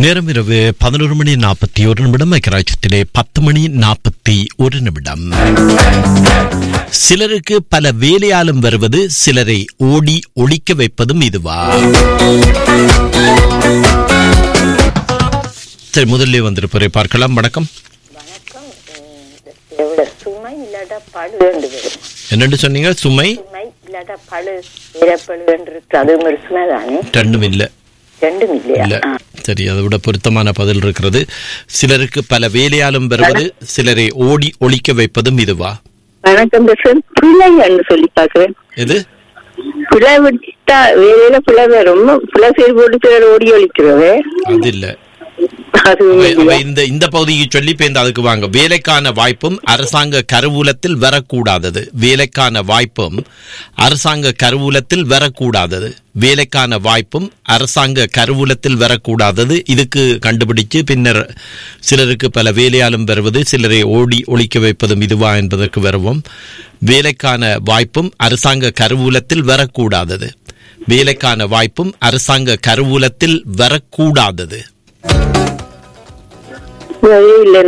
நேரம் இரவு பதினோரு மணி நாற்பத்தி ஒரு நிமிடம் ஐக்கியராஜ்யத்திலே பத்து மணி நாற்பத்தி ஒரு நிமிடம் சிலருக்கு பல வேலையாலும் வருவது சிலரை ஓடி ஒழிக்க வைப்பதும் இதுவா சரி முதல்ல வந்திருப்பவரை பார்க்கலாம் வணக்கம் வணக்கம் எவ்வளோ சுமை இல்லாட்டா பழு வேண்டு வரும் என்னென்னு சொன்னீங்க சுமை சுமை இல்லாட்டா பழு வீரப்பழு என்று இருக்கு அதுவும் ஒரு சுமை தானே ரெண்டும் இல்லை ரெண்டும் இல்லையா இல்ல ஆ. சரி அதை விட பொருத்தமான பதில் இருக்கிறது சிலருக்கு பல வேலையாலும் வருவது சிலரை ஓடி ஒழிக்க வைப்பதும் இதுவா வணக்கம் சார் பிள்ளைன்னு சொல்லி பாக்குறேன் இது பிள்ளை விட்டா வேலையில பிள்ளை வரும் பிள்ளை சரி போட்டு சிலர் ஓடி ஒழிக்கிறது அது இல்ல அது அவை- இல்லையா? அவை இந்த இந்த பகுதியை சொல்லி பேருந்து அதுக்கு வாங்க வேலைக்கான வாய்ப்பும் அரசாங்க கருவூலத்தில் வரக்கூடாதது வேலைக்கான வாய்ப்பும் அரசாங்க கருவூலத்தில் வரக்கூடாதது வேலைக்கான வாய்ப்பும் அரசாங்க கருவூலத்தில் வரக்கூடாதது இதுக்கு கண்டுபிடிச்சு பின்னர் சிலருக்கு பல வேலையாலும் வருவது சிலரை ஓடி ஒழிக்க வைப்பதும் இதுவா என்பதற்கு வருவோம் வேலைக்கான வாய்ப்பும் அரசாங்க கருவூலத்தில் வரக்கூடாதது வேலைக்கான வாய்ப்பும் அரசாங்க கருவூலத்தில் வரக்கூடாதது வேலையே இல்லை